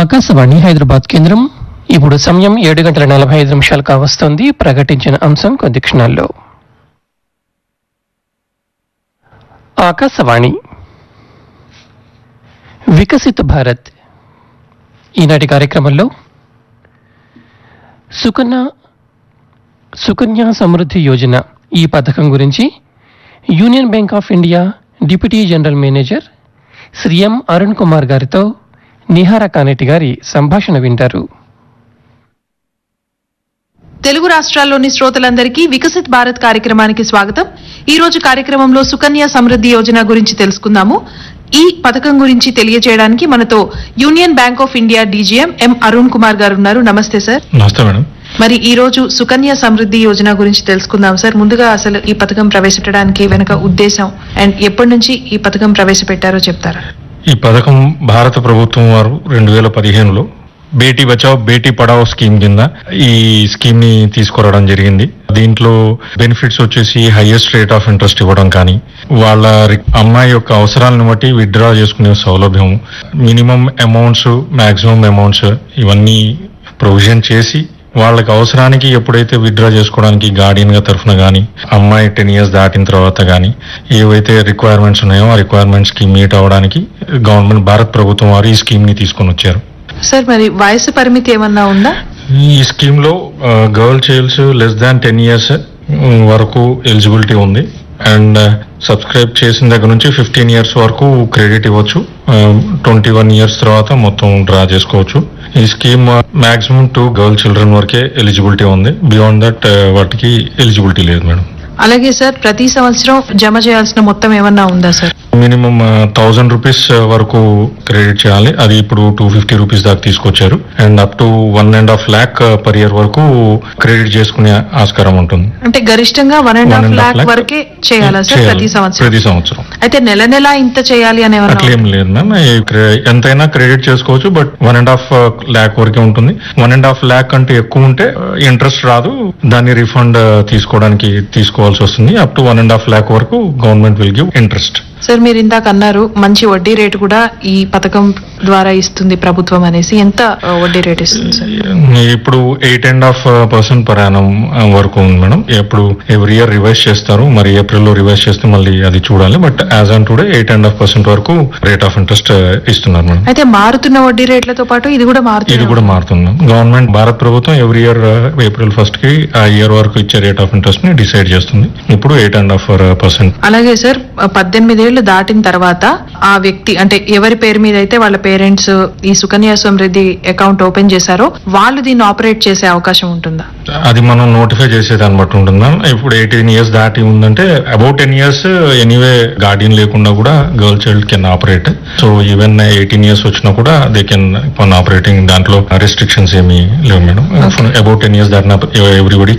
ఆకాశవాణి హైదరాబాద్ కేంద్రం ఇప్పుడు సమయం ఏడు గంటల నలభై ఐదు నిమిషాలు కావస్తోంది ప్రకటించిన అంశం కొద్ది క్షణాల్లో ఆకాశవాణి వికసిత భారత్ ఈనాటి కార్యక్రమంలో సుకన్య సుకన్య సమృద్ధి యోజన ఈ పథకం గురించి union bank of India deputy general manager Shri M Arun Kumar గారితో నిహార కానెటి గారి సంభాషణ వింటారు తెలుగు రాష్ట్రాల్లోని శ్రోతలందరికీ వికసిత్ భారత్ కార్యక్రమానికి స్వాగతం ఈ రోజు కార్యక్రమంలో సుకన్య సమృద్ధి యోజన గురించి తెలుసుకుందాము ఈ పథకం గురించి తెలియజేయడానికి మనతో union bank of India DGM M Arun Kumar garu ఉన్నారు నమస్తే సార్ నమస్తే మేడం మరి ఈ రోజు సుకన్య సమృద్ధి యోజన గురించి తెలుసుకుందాం సార్ ముందుగా అసలు ఈ పథకం ప్రవేశపెట్టడానికి వెనుక ఉద్దేశం అండ్ ఎప్పటి నుంచి ఈ పథకం ప్రవేశపెట్టారో చెప్తారా ఈ పథకం భారత ప్రభుత్వం వారు రెండు వేల పదిహేనులో బేటీ బచావ్ బేటీ పడావ్ స్కీమ్ కింద ఈ స్కీమ్ ని తీసుకురావడం జరిగింది దీంట్లో బెనిఫిట్స్ వచ్చేసి హైయెస్ట్ రేట్ ఆఫ్ ఇంట్రెస్ట్ ఇవ్వడం కానీ వాళ్ళ రి- అమ్మాయి యొక్క అవసరాలను బట్టి విత్డ్రా చేసుకునే సౌలభ్యం మినిమం అమౌంట్స్ మాక్సిమం అమౌంట్స్ ఇవన్నీ ప్రొవిజన్ చేసి వాళ్ళకి అవసరానికి ఎప్పుడైతే విత్డ్రా చేసుకోవడానికి గార్డియన్ గా తరఫున కానీ అమ్మాయి టెన్ ఇయర్స్ దాటిన తర్వాత కానీ ఏవైతే రిక్వైర్మెంట్స్ ఉన్నాయో ఆ రిక్వైర్మెంట్స్ కి మీట్ అవ్వడానికి గవర్నమెంట్ భారత్ ప్రభుత్వం వారు ఈ స్కీమ్ ని తీసుకొని వచ్చారు సార్ మరి వయసు పరిమితి ఏమన్నా ఉందా ఈ స్కీమ్ లో girl childs less than ten years వరకు ఎలిజిబిలిటీ ఉంది అండ్ సబ్స్క్రైబ్ చేసిన దగ్గర నుంచి ఫిఫ్టీన్ ఇయర్స్ వరకు క్రెడిట్ ఇవ్వచ్చు ట్వంటీ వన్ ఇయర్స్ తర్వాత మొత్తం డ్రా చేసుకోవచ్చు ఈ scheme maximum two girl children వరకే ఎలిజిబిలిటీ ఉంది బియాండ్ దట్ వాటికి ఎలిజిబిలిటీ లేదు మేడం అలాగే సార్ ప్రతి సంవత్సరం జమ చేయాల్సిన మొత్తం ఏమన్నా ఉందా సార్ మినిమం థౌజండ్ రూపీస్ వరకు క్రెడిట్ చేయాలి అది ఇప్పుడు టూ ఫిఫ్టీ రూపీస్ దాకా తీసుకొచ్చారు and up to one and half lakh per year వరకు క్రెడిట్ చేసుకునే ఆస్కారం ఉంటుంది అంటే గరిష్టంగా one and One half and half lakh lakh వరకే చేయాలా సార్ చేయాలి. ప్రతి సంవత్సరం ప్రతి సంవత్సరం అయితే నెల నెల ఇంత చేయాలి అని ఏమన్నా అట్లేం లేదు మ్యామ్ ఈ క్రె- ఎంతైనా క్రెడిట్ చేసుకోవచ్చు but one and half lakh వరకే ఉంటుంది వన్ అండ్ హాఫ్ ల్యాక్ అంటే ఎక్కువ ఉంటే ఇంట్రెస్ట్ రాదు దాన్ని రిఫండ్ తీసుకోవడానికి తీసుకోవాల్సి వస్తుంది up to one and half lakh వరకు government will give interest sir మీరు ఇందాక అన్నారు మంచి వడ్డీ రేటు కూడా ఈ పథకం ద్వారా ఇస్తుంది ప్రభుత్వం అనేసి ఎంత ఆ, వడ్డీ రేట్ ఇస్తుంది సార్ ఇప్పుడు eight and half percent per annum వరకు ఉంది మేడం ఎప్పుడు ఎవ్రీ ఇయర్ రివైజ్ చేస్తారు మరి ఏప్రిల్ లో రివైజ్ చేస్తే మళ్ళీ అది చూడాలి but as on today eight and half percent వరకు రేట్ ఆఫ్ ఇంట్రెస్ట్ ఇస్తున్నారు మేడం అయితే మారుతున్న వడ్డీ రేట్లతో పాటు ఇది కూడా ఇది మారుతుంది కూడా మారుతుంది గవర్నమెంట్ భారత్ ప్రభుత్వం ఎవ్రీ ఇయర్ ఏప్రిల్ ఫస్ట్ కి ఆ ఇయర్ వరకు ఇచ్చే రేట్ ఆఫ్ ఇంట్రెస్ట్ ని డిసైడ్ చేస్తుంది ఇప్పుడు ఎయిట్ అండ్ హాఫ్ పర్సెంట్ అలాగే సార్ పద్దెనిమిది ఏళ్లు దాటిన తర్వాత ఆ వ్యక్తి అంటే ఎవరి పేరు మీద అయితే వాళ్ళ పేరెంట్స్ ఈ సుకన్య సమృద్ధి అకౌంట్ ఓపెన్ చేశారో వాళ్ళు దీన్ని ఆపరేట్ చేసే అవకాశం ఉంటుందా అది మనం నోటిఫై చేసేదాన్ని బట్టి ఉంటుంది మ్యామ్ ఇప్పుడు ఎయిటీన్ ఇయర్స్ దాటి ఉందంటే about ten years anyway guardian లేకుండా కూడా girl child can operate so even eighteen years వచ్చినా కూడా దే కెన్ వన్ ఆపరేటింగ్ దాంట్లో రెస్ట్రిక్షన్స్ ఏమీ లేవు మేడం అబౌట్ టెన్ ఇయర్స్ దాటిన ఎవ్రీబడి